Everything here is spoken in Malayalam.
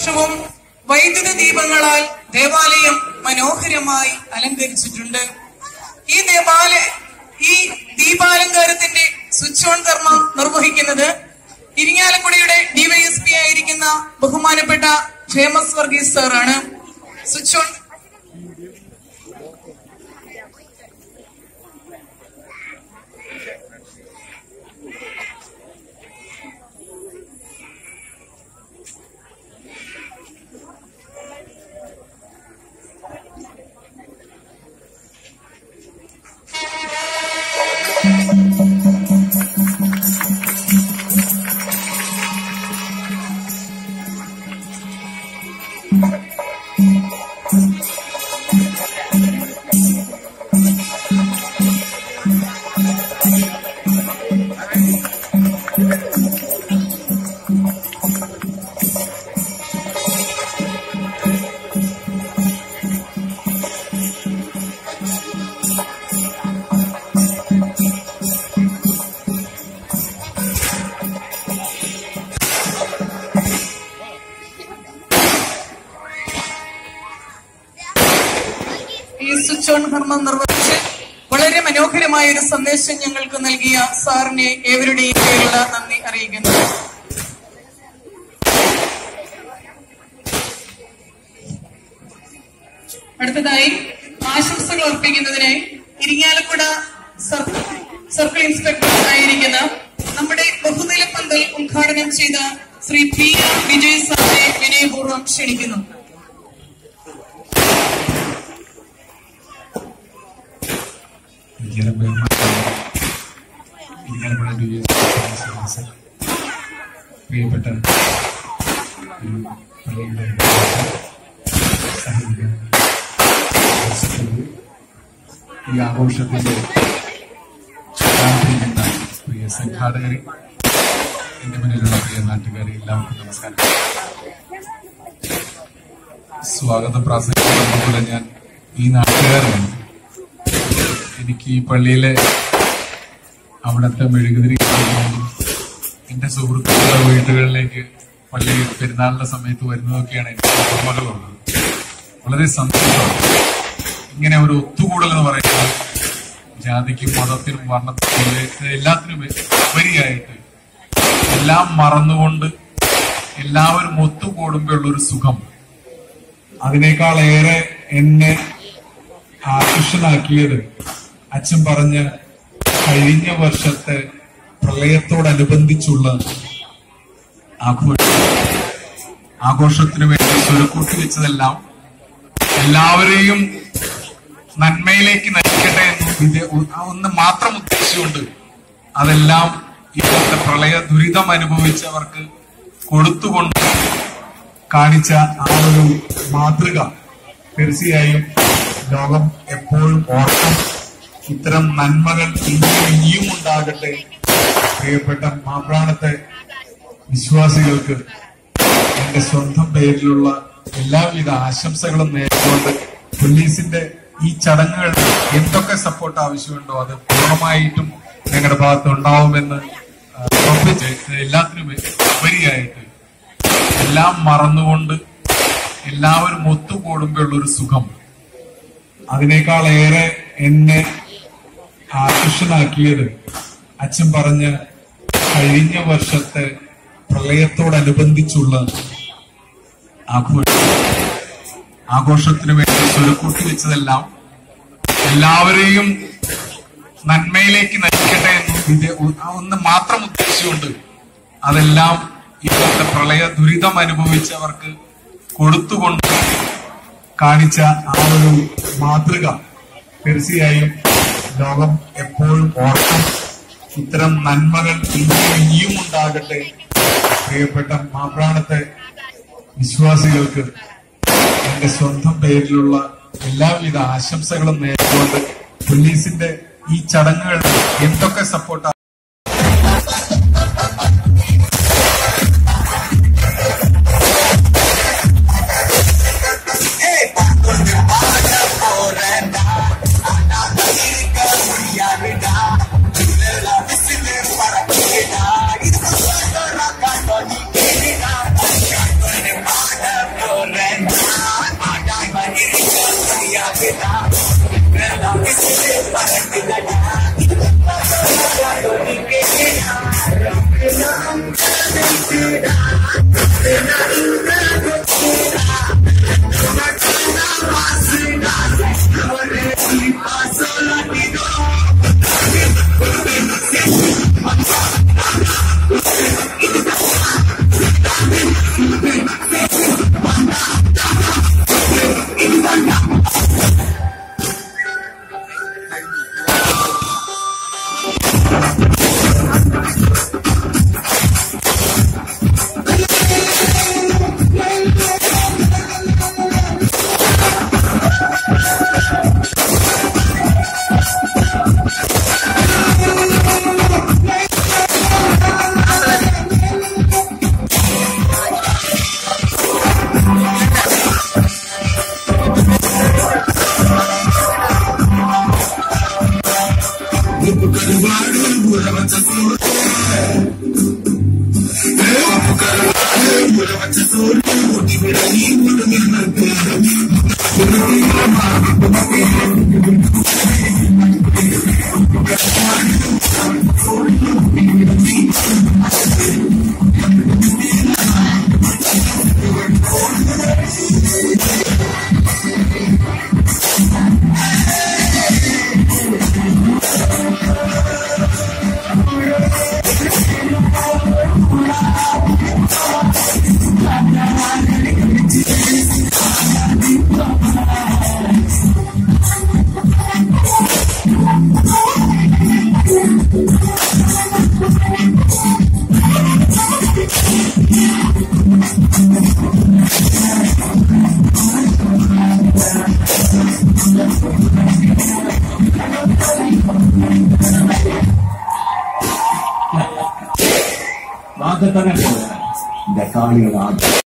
വർഷവും വൈദ്യുത ദീപങ്ങളാൽ ദേവാലയം മനോഹരമായി അലങ്കരിച്ചിട്ടുണ്ട് ഈ ദേവാലയ ഈ ദീപാലങ്കാരത്തിന്റെ സ്വിച്ച് ഓൺ കർമ്മം നിർവഹിക്കുന്നത് ഇരിങ്ങാലക്കുടയുടെ ഡിവൈഎസ്പി ആയിരിക്കുന്ന ബഹുമാനപ്പെട്ട ഫേമസ് വർഗീസ് സാറാണ് സ്വിച്ച് ഓൺ ഈ സ്വിച്ച് ഓൺ കർമ്മം നിർവഹിച്ച് വളരെ മനോഹരമായ ഒരു സന്ദേശം ഞങ്ങൾക്ക് നൽകിയ സാറിനെ ഏവരുടെയും പേരുള്ള നന്ദി അറിയിക്കുന്നു അടുത്തതായി ആശംസകൾ അർപ്പിക്കുന്നതിനായി ഇരിങ്ങാലക്കുട സർക്കിൾ സർക്കിൾ ഇൻസ്പെക്ടർ ആയിരിക്കുന്ന നമ്മുടെ ബഹുനില പന്തൽ ഉദ്ഘാടനം ചെയ്ത ശ്രീ പി ആർ വിജയ് സാറിനെ വിനയപൂർവ്വം ക്ഷണിക്കുന്നു പ്രിയപ്പെട്ട ഒരു പള്ളിയുടെ സഹോദരൻ ഈ ആഘോഷത്തിന്റെ പ്രാർത്ഥിക്കുന്ന പ്രിയ സംഘാടകരെ എന്റെ മുന്നിലുള്ള പ്രിയ നാട്ടുകാരെ എല്ലാവർക്കും നമസ്കാരം സ്വാഗത പ്രാസംഗിക്കുന്ന ഞാൻ ഈ നാട്ടുകാരനാണ് എനിക്ക് ഈ പള്ളിയിലെ അവിടുത്തെ മെഴുകുതിരി കാണുന്നതും എന്റെ സുഹൃത്തുക്കളുടെ വീടുകളിലേക്ക് പള്ളി പെരുന്നാളിന്റെ സമയത്ത് വരുന്നതൊക്കെയാണ് എനിക്ക് ഓർമ്മ ഉള്ളത് വളരെ സന്തോഷമാണ് ഇങ്ങനെ ഒരു ഒത്തുകൂടൽ എന്ന് പറയുന്നത് ജാതിക്കും മതത്തിനും വർണ്ണത്തിനും എല്ലാത്തിനും ഉപരിയായിട്ട് എല്ലാം മറന്നുകൊണ്ട് എല്ലാവരും ഒത്തുകൂടുമ്പോഴുള്ള ഒരു സുഖം അതിനേക്കാളേറെ എന്നെ ആകർഷനാക്കിയത് അച്ഛൻ പറഞ്ഞ കഴിഞ്ഞ വർഷത്തെ പ്രളയത്തോടനുബന്ധിച്ചുള്ള ആഘോഷം ആഘോഷത്തിന് വേണ്ടി സ്വരുക്കൂട്ടി വെച്ചതെല്ലാം എല്ലാവരെയും നന്മയിലേക്ക് നയിക്കട്ടെ എന്ന് വിധ- ഒന്ന് മാത്രം ഉദ്ദേശിച്ചുകൊണ്ട് അതെല്ലാം ഇപ്പോഴത്തെ പ്രളയ ദുരിതം അനുഭവിച്ചവർക്ക് കൊടുത്തുകൊണ്ട് കാണിച്ച ആ ഒരു മാതൃക തീർച്ചയായും ലോകം എപ്പോഴും ഓർക്കും ഇത്തരം നന്മകൾ ഇനിയും ഇനിയും ഉണ്ടാകട്ടെ പ്രിയപ്പെട്ട മാപ്രാണത്തെ വിശ്വാസികൾക്ക് എന്റെ സ്വന്തം പേരിലുള്ള എല്ലാവിധ ആശംസകളും നേരിട്ടുകൊണ്ട് പോലീസിന്റെ ഈ ചടങ്ങുകൾ എന്തൊക്കെ സപ്പോർട്ട് ആവശ്യമുണ്ടോ അത് പൂർണ്ണമായിട്ടും ഞങ്ങളുടെ ഭാഗത്ത് ഉണ്ടാവുമെന്ന് ആ, ഉറപ്പിച്ച് എല്ലാത്തിനും ഉപരിയായിട്ട് എല്ലാം മറന്നുകൊണ്ട് എല്ലാവരും ഒത്തുകൂടുമ്പോഴുള്ള ഒരു സുഖം അതിനേക്കാളേറെ എന്നെ ആകർഷനാക്കിയത് അച്ഛൻ പറഞ്ഞ കഴിഞ്ഞ വർഷത്തെ പ്രളയത്തോടനുബന്ധിച്ചുള്ള ആഘോഷം ആഘോഷത്തിന് വേണ്ടി സ്വരുക്കൂട്ടി വെച്ചതെല്ലാം എല്ലാവരെയും നന്മയിലേക്ക് നയിക്കട്ടെ എന്ന് വിധ- ഒന്ന് മാത്രം ഉദ്ദേശിച്ചുകൊണ്ട് അതെല്ലാം ഇപ്പോഴത്തെ പ്രളയ ദുരിതം അനുഭവിച്ചവർക്ക് കൊടുത്തുകൊണ്ട് കാണിച്ച ആ ഒരു മാതൃക തീർച്ചയായും ലോകം എപ്പോഴും ഓർക്കും ഇത്തരം നന്മകൾ ഇനിയും ഇനിയും ഉണ്ടാകട്ടെ പ്രിയപ്പെട്ട മാപ്രാണത്തെ വിശ്വാസികൾക്ക് എന്റെ സ്വന്തം പേരിലുള്ള എല്ലാവിധ ആശംസകളും നേരിട്ടുകൊണ്ട് പോലീസിന്റെ ഈ ചടങ്ങുകൾ എന്തൊക്കെ സപ്പോർട്ട് Thank you. വാദത്തന്നെ ഡെക്കാളികൾ ആദ്യം